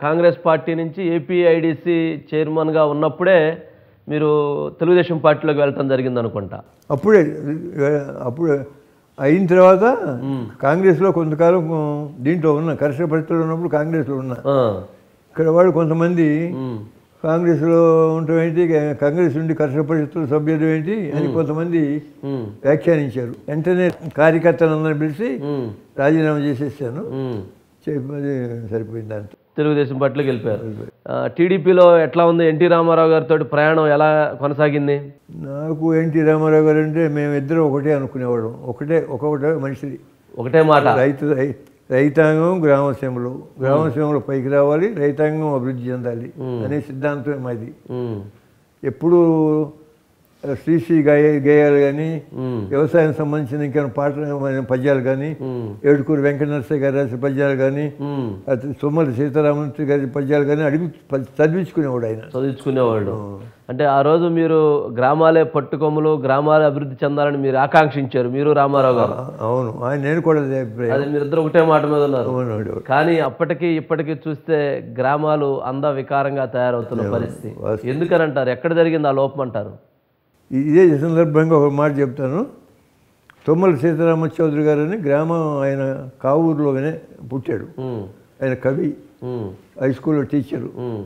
Congress party నుంచి APIDC చైర్మన్గా ఉన్నప్పుడే మీరు తెలుగుదేశం పార్టీలోకి వెళ్ళటం జరిగింది అనుకుంటా అప్పుడే అప్పుడు అయిన తర్వాత కాంగ్రెస్లో కొంతకాలం దీంట్లో ఉన్నా కర్షక పరిస్థితుల్లో ఉన్నప్పుడు కాంగ్రెస్లో ఉన్నా ఆ, ఇక్కడ వాళ్ళు కొంతమంది ఉమ్, కాంగ్రెస్లో ఉండటం ఏంటి కాంగ్రెస్ నుండి కర్షక పరిషత్తుల సభ్యులు ఏంటి అని కొంతమంది ఉమ్, వ్యాఖ్యానించారు వెంటనే కార్యకర్తలందరినీ పిలిచి ఉమ్, రాజీనామా చేసేసాను ఉమ్. చెప్పి అది సరిపోయింది దాంతో తెలుగుదేశం పార్టీలోకి వెళ్ళిపోయారు ఆ, టీడీపీలో ఎట్లా ఉంది ఎన్టీ రామారావు గారితో ప్రయాణం ఎలా కొనసాగింది నాకు ఎన్టీ రామారావు గారు అంటే మేమిద్దరం ఒకటే అనుకునేవాళ్ళం ఒకటే ఒక్కొక్కటే మనిషి ఒకటే మాట రైతు రై- రైతాంగం గ్రామసీమలు గ్రామసీమలు పైకి రావాలి రైతాంగం అభివృద్ధి చెందాలి అనే సిద్ధాంతం మాది ఉమ్, ఎప్పుడు శ్రీశ్రీ గాయ గేయాలు కానీ ఉమ్, వ్యవసాయం సంబంధించిన ఇంకా పాటలు పద్యాలు కానీ ఉమ్, ఏడుకూరు వెంకట నరసయ్య గారు రాసిన పద్యాలు కానీ ఉమ్. అటు సోమల సీతారామూర్తి గారి పద్యాలు కానీ అడిగి ప- చదివించుకునేవాడు ఆయన చదివించుకునేవాళ్ళు అంటే ఆ రోజు మీరు గ్రామాలే పట్టుకొమ్మలు గ్రామాలే అభివృద్ధి చెందాలని మీరు ఆకాంక్షించారు మీరు రామారావు గారు ఆ, అవును ఆయన నేను కూడా అదే అభిప్రాయం అది మీరిద్దరు ఒకటే మాట మీద ఉన్నారు అవును కానీ అప్పటికి ఇప్పటికి చూస్తే గ్రామాలు అంద వికారంగా తయారవుతున్న పరిస్థితి ఎందుకని అంటారు ఎక్కడ జరిగింది ఆ లోపం అంటారు ఇదే సందర్భంగా ఒక మాట చెప్తాను తొమ్మల సీతారామ చౌదరి గారు అని గ్రామం ఆయన కావూరులోనే పుట్టాడు ఉమ్, ఆయన కవి ఉమ్, హై స్కూల్లో టీచరు ఉమ్,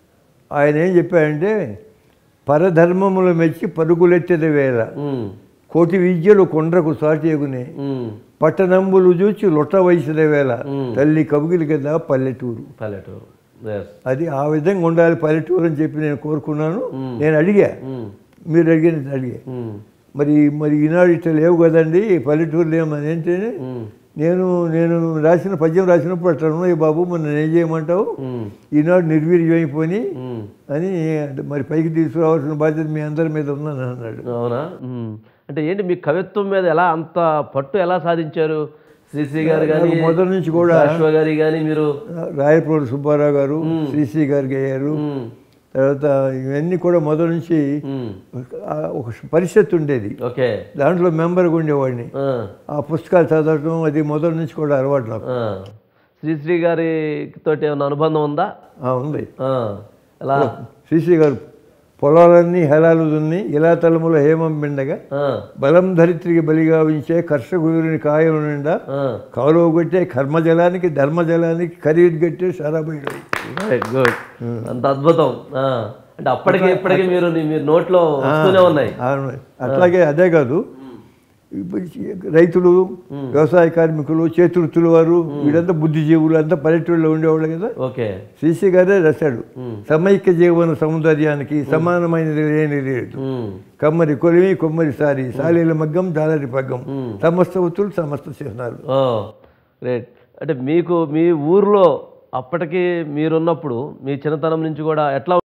ఆయన ఏం చెప్పాడంటే పరధర్మములు మెచ్చి పరుగులెత్తెద వేళ ఉమ్, కోటి విద్యలు కొండ్రకు సాటేగునే ఉమ్, పట్టణంబులు చూచి లొట్ట వయసుల వేళ తల్లి కబుగిలి కదా పల్లెటూరు పల్లెటూరు ఎస్ అది ఆ విధంగా ఉండాలి పల్లెటూరు అని చెప్పి నేను కోరుకున్నాను నేను అడిగా ఉమ్, మీరు అడిగినట్టు అడిగా ఉమ్, మరి మరి ఈనాడు ఇట్లా లేవు కదండి పల్లెటూరు లేమని ఏంటంటే ఉమ్, నేను నేను రాసిన పద్యం రాసినప్పుడు అట్లా ఉన్నాయి బాబు మరి నేను ఏం చేయమంటావు ఉమ్, ఈనాడు నిర్వీర్యమైపోయి ఉమ్. అని మరి పైకి తీసుకురావాల్సిన బాధ్యత మీ అందరి మీద ఉందని అన్నాడు అవునా ఉమ్. అంటే ఏంటి మీ కవిత్వం మీద ఎలా అంత పట్టు ఎలా సాధించారు శ్రీశ్రీ గారు కానీ నాకు మొదటి నుంచి కూడా అశ్వ గారి కానీ మీరు రాయపూడి సుబ్బారావు గారు శ్రీశ్రీ గారికి అయ్యారు ఉమ్, తర్వాత ఇవన్నీ కూడా మొదటి నుంచి ఉమ్, ఆ ఒక పరిషత్ ఉండేది ఓకే దాంట్లో మెంబర్గా ఉండేవాడిని ఆ, ఆ పుస్తకాలు చదవటం అది మొదటి నుంచి కూడా అలవాటు నాకు ఆ. శ్రీశ్రీ గారి తోటి ఏమైనా అనుబంధం ఉందా ఆ, ఉంది ఆ, ఎలా శ్రీశ్రీ గారు పొలాలన్నీ హెలాలు దున్ని ఇలా తలముల హేమం పిండగా ఆ, బలం ధరిత్రికి బలిగా ఉంచే కర్షకుడిని కాయలు నిండా ఆ. కాలువ కొట్టే కర్మజలానికి ధర్మజలానికి ఖరీదు కట్టే షరాబైలు రైట్ గుడ్ అంత అద్భుతం ఆ, అంటే అప్పటికి ఇప్పటికి మీరు మీరు నోట్లో వస్తూనే ఉన్నాయి అవును. అట్లాగే అదే కాదు ఇప్పుడు రైతులు వ్యవసాయ కార్మికులు చేతివృత్తుల వారు వీళ్ళంతా బుద్ధిజీవులు అంతా పల్లెటూళ్ళలో ఉండేవాళ్ళు కదా ఓకే శ్రీశ్రీ గారే రాశాడు సమైక్య జీవన సౌందర్యానికి సమానమైనది లేని లేదు ఉమ్, కమ్మరి కొలిమి కొమ్మరి సారి సాలీల మగ్గం జాలరి పగ్గం సమస్త వృత్తులు సమస్త చిహ్నాలు ఓ గ్రేట్ అంటే మీకు మీ ఊర్లో అప్పటికి మీరున్నప్పుడు మీ చిన్నతనం నుంచి కూడా ఎట్లా